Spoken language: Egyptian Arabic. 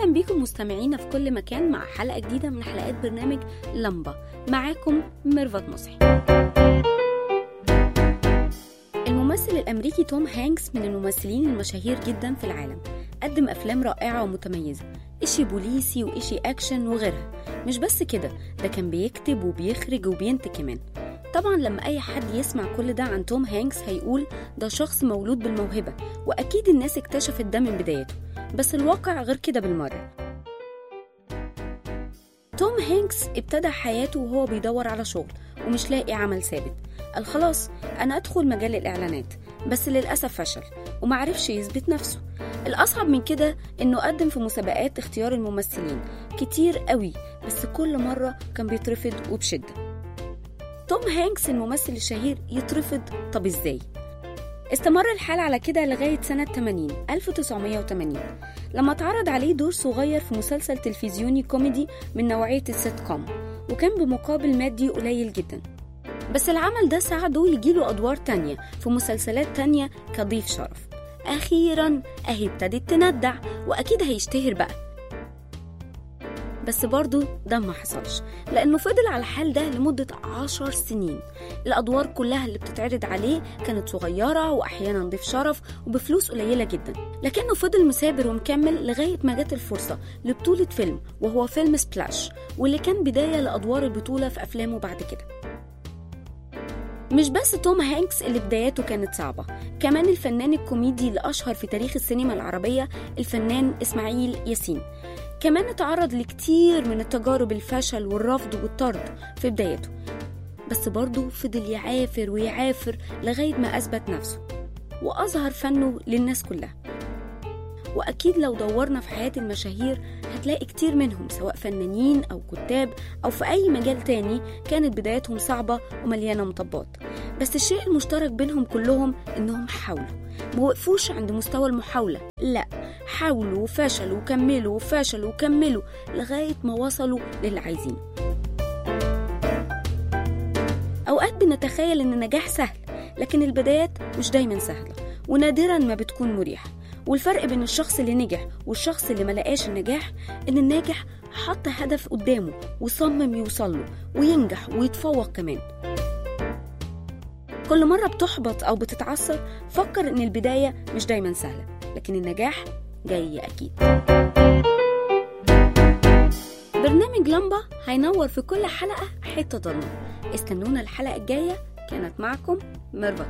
أهلا بيكم مستمعينا في كل مكان مع حلقة جديدة من حلقات برنامج لمبة معاكم ميرفت مصحي الممثل الأمريكي توم هانكس من الممثلين المشاهير جدا في العالم قدم أفلام رائعة ومتميزة إشي بوليسي وإشي أكشن وغيرها مش بس كده ده كان بيكتب وبيخرج وبينتج كمان طبعا لما أي حد يسمع كل ده عن توم هانكس هيقول ده شخص مولود بالموهبة وأكيد الناس اكتشفت ده من بدايته بس الواقع غير كده بالمرة توم هانكس ابتدى حياته وهو بيدور على شغل ومش لاقي عمل ثابت قال خلاص أنا أدخل مجال الإعلانات بس للأسف فشل ومعرفش يثبت نفسه الأصعب من كده إنه قدم في مسابقات اختيار الممثلين كتير قوي بس كل مرة كان بيترفض وبشدة توم هانكس الممثل الشهير يترفض طب إزاي؟ استمر الحال على كده لغاية سنة 80 1980 لما اتعرض عليه دور صغير في مسلسل تلفزيوني كوميدي من نوعية السيت كوم وكان بمقابل مادي قليل جدا بس العمل ده ساعده يجيله أدوار تانية في مسلسلات تانية كضيف شرف أخيرا أهي ابتدت تندع وأكيد هيشتهر بقى بس برضه ده ما حصلش لأنه فضل على الحال ده لمدة عشر سنين الأدوار كلها اللي بتتعرض عليه كانت صغيرة وأحيانا ضيف شرف وبفلوس قليلة جدا لكنه فضل مثابر ومكمل لغاية ما جت الفرصة لبطولة فيلم وهو فيلم سبلاش واللي كان بداية لأدوار البطولة في أفلامه بعد كده مش بس توم هانكس اللي بداياته كانت صعبة كمان الفنان الكوميدي الأشهر في تاريخ السينما العربية الفنان إسماعيل ياسين كمان اتعرض لكتير من التجارب الفشل والرفض والطرد في بدايته بس برضه فضل يعافر ويعافر لغاية ما أثبت نفسه وأظهر فنه للناس كلها وأكيد لو دورنا في حياة المشاهير هتلاقي كتير منهم سواء فنانين أو كتاب أو في أي مجال تاني كانت بدايتهم صعبة ومليانة مطبات بس الشيء المشترك بينهم كلهم إنهم حاولوا موقفوش عند مستوى المحاولة لا حاولوا وفشلوا وكملوا وفشلوا وكملوا لغاية ما وصلوا للي عايزينه أوقات بنتخيل إن النجاح سهل لكن البدايات مش دايما سهلة ونادرا ما بتكون مريحة والفرق بين الشخص اللي نجح والشخص اللي ملقاش النجاح إن الناجح حط هدف قدامه وصمم يوصله وينجح ويتفوق كمان كل مرة بتحبط أو بتتعثر فكر إن البداية مش دايما سهلة لكن النجاح جاي أكيد برنامج لمبة هينور في كل حلقة حتة ضلمة استنونا الحلقة الجاية كانت معكم ميرفت